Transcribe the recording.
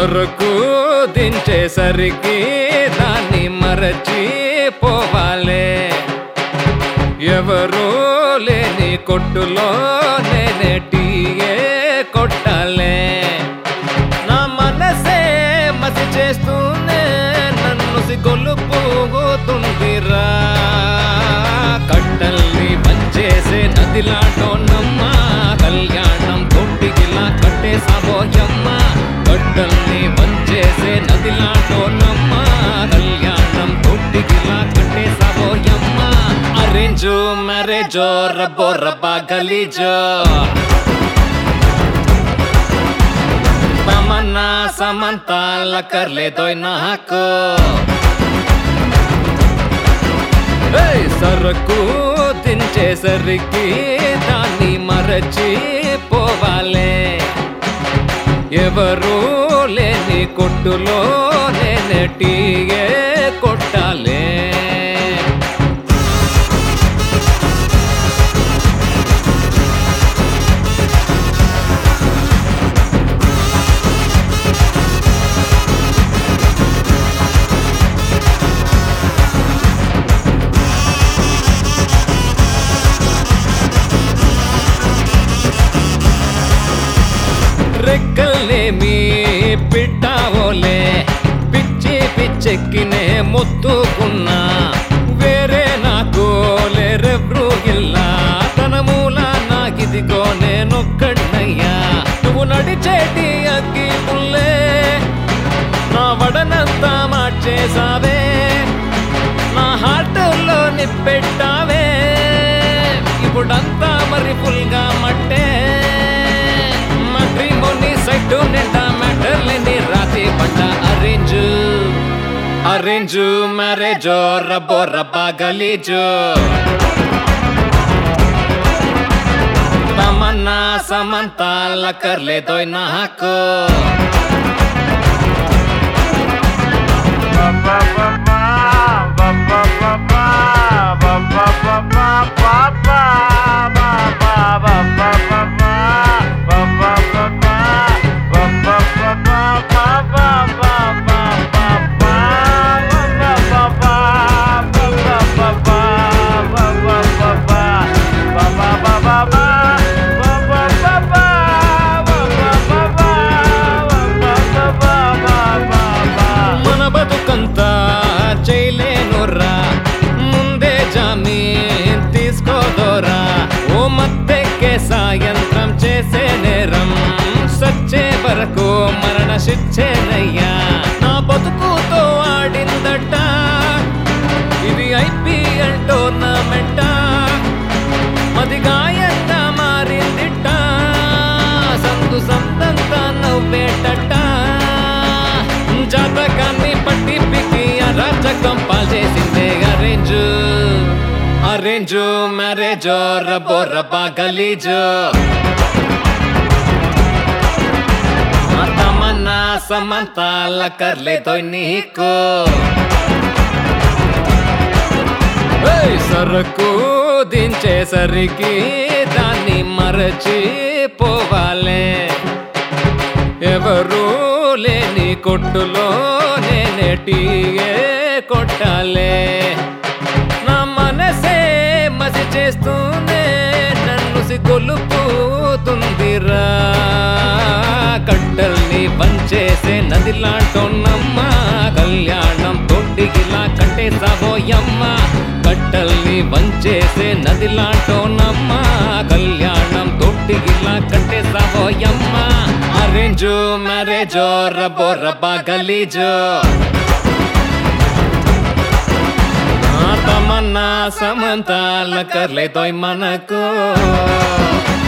సరుకు దించేసరికి దాన్ని మరచి పోవాలే ఎవరూ లేని కొట్టులో నేనే టీయే కొట్టాలే నా మనసే మసి చేస్తూనే నన్ను సిగొలుపుతుందిరా కట్టల్ని పంచేసే నదిలాటోనమ్మ కళ్యాణం తొట్టికిలా కట్టే సాబోయమ్మ కట్టల్ని పంచేసే నదిలాటోనమ్మ కళ్యాణం తొట్టికిలా కట్టే సాబోయమ్మ అరేంజు మ్యారేజో రబ్బో రబ్బా గలీజో తమన్నా సమంతాల కర్లేదోయ్ నాకు ఏయ్, సరుకు దించేసరికి దాన్ని మరచి పోవాలే ఎవరు లేని కొట్టులో నేనే టీయే కొట్టాలే రెక్కల్నేమి పిట్టావోలే పిచ్చి పిచ్చెక్కినే మొత్తుకున్నా వేరే నాకు లేరెవ్రూ ఇల్లా తన మూల నాకిదిగో నేనొక్కడ్నయ్యా నువ్వు నడిచేటి అగ్గి పుల్లే నా వడనంతా మార్చేసావే నా హార్ట్లో నిప్పెట్టావే ఇప్పుడంతా మరి ఫుల్గా మట్టే మట్రిమోని సైటు నిండా మ్యాటర్లేని రాతి పంట అరేంజు అరేంజు మ్యారేజో రబ్బో రబ్బా గలీజు తమన్నా సమంతాల కర్లేదోయ్ నాకు మన బతుకంతా చేయలేనురా ముందే జామీన్ తీసుకోదోరా ఓ మత్తెక్కే సాయంత్రం చేసే నేరం సచ్చే వరకు మరణ శిక్షేనయ్యా నా బతుకుతో ఆడిందట ఇది ఐపీఎల్ టోర్నమెంట అది గాయంగా మారిందిట సందు సంతంతా నవ్వేటట జాతకాన్ని పట్టి పికి అరాచకం పాల్చేసిందే అరేంజు అరేంజు మ్యారేజో రబ్బో రబ్బా గలీజు ఆ తమన్నా సమంతాల కర్లేదోయ్ నీకు ఏయ్, సరుకు దించేసరికి దాన్ని మరచి పోవాలే ఎవరు లేని కొట్టులో నేనే టీయే కొట్టాలే నా మనసే మసి చేస్తూనే నన్ను సిగొలుపుతుందిరా కట్టల్ని వంచేసే నదిలాంటోన్నమ్మ కళ్యాణం తొట్టిగిలా కట్టేసాబోయమ్మ కట్టల్ని వంచేసే నదిలాంటోన్నమ్మ కళ్యాణం తొట్టిగిలా కట్టేసాబోయమ్మ అరేంజు మ్యారేజో రబ్బో రబ్బా గలీజో ఆ తమన్నా సమంతాల కర్లేదోయ్ మనకు